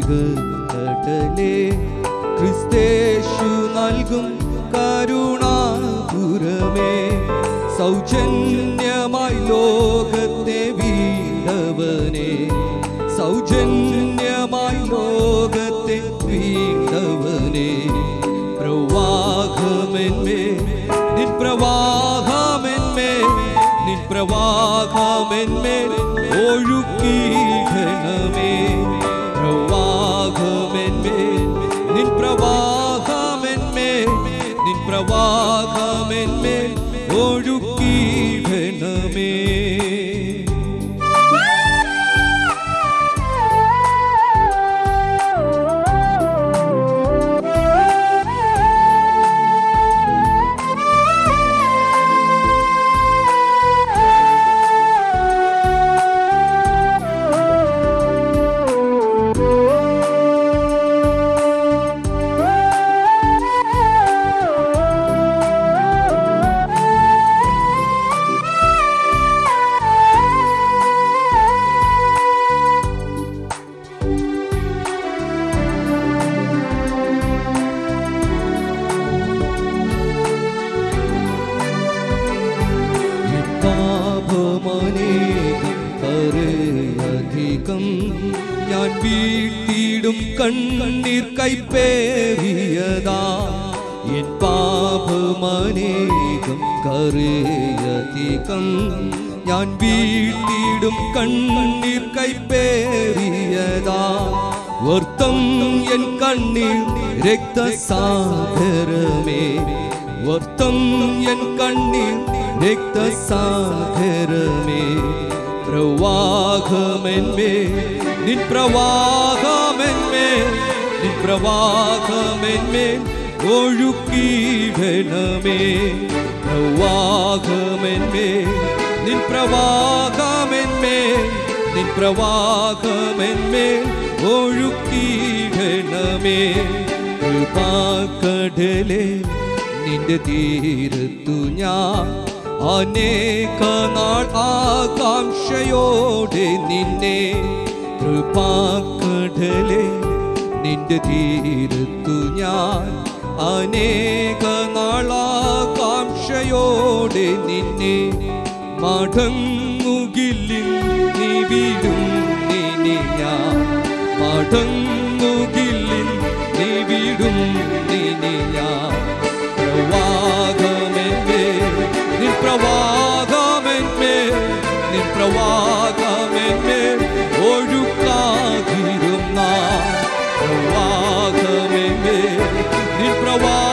സ്നേഹക്കടലേ ക്രിസ്തേശു നൽകും കരുണാപുരമേ സൗജന്യമായി ലോകത്തെ വീണ്ടവനെ സൗജന്യമായി ലോകത്തെ വീണ്ടവനെ പ്രവാഹമെന്മേ നിൻ പ്രവാഹമെന്മേ നിൻ പ്രവാഹമെന്മേൽ ഒഴുക്കിടണമേ പ്രവാഹമെന്മേൽ നിൻ പ്രവാഹമെന്മേൽ നിൻ പ്രവാഹമെന്മേൽ ഒഴുക്കിടണമേ പാപമനേകം കരയധികം ഞാൻ വീട്ടിടും കണ്ണീർ കൈപ്പേറിയതാ എൻ പാപമനേകം കരയധികം ഞാൻ വീട്ടിടും കണ്ണീർ കൈപ്പേറിയതാ വർത്തം എൻ കണ്ണീർ രക്തസാഗരമേ വർത്തം എൻ കണ്ണീർ രക്തസാഗരമേ പ്രവാഹമെന്മേ നിൻ പ്രവാഹമെന്മേ നിൻ പ്രവാഹമെന്മേ ഒഴുക്കിടണമേ പ്രവാഹമെന്മേ നിൻ പ്രവാഹമെന്മേ നിൻ പ്രവാഹമെന്മേ ഒഴുക്കിടണമേ കൃപാക്കടലേ നിന്റെ തീരത്തു ഞാൻ അനേക നാൾ ആകാംക്ഷയോടെ നിന്നെ കൃപാക്കടലേ നിന്റെ തീരത്തു ഞാൻ അനേക നാളാകാംക്ഷയോടെ നിന്നെ മടങ്ങുകില്ലിൽ നീ വീടും നിന്നെ ഞാൻ മടങ്ങുകില്ലിൽ നീ വീടും നിന്നെ ഞാൻ പ്രവാഹമെന്മേ നിൻ പ്രവാഹമെന്മേ നിൻ പ്രവാഹമെന്മേ ഒഴുക്കാതിരുന്ന പ്രവാഹമെന്മേ നിൻ പ്രവാഹ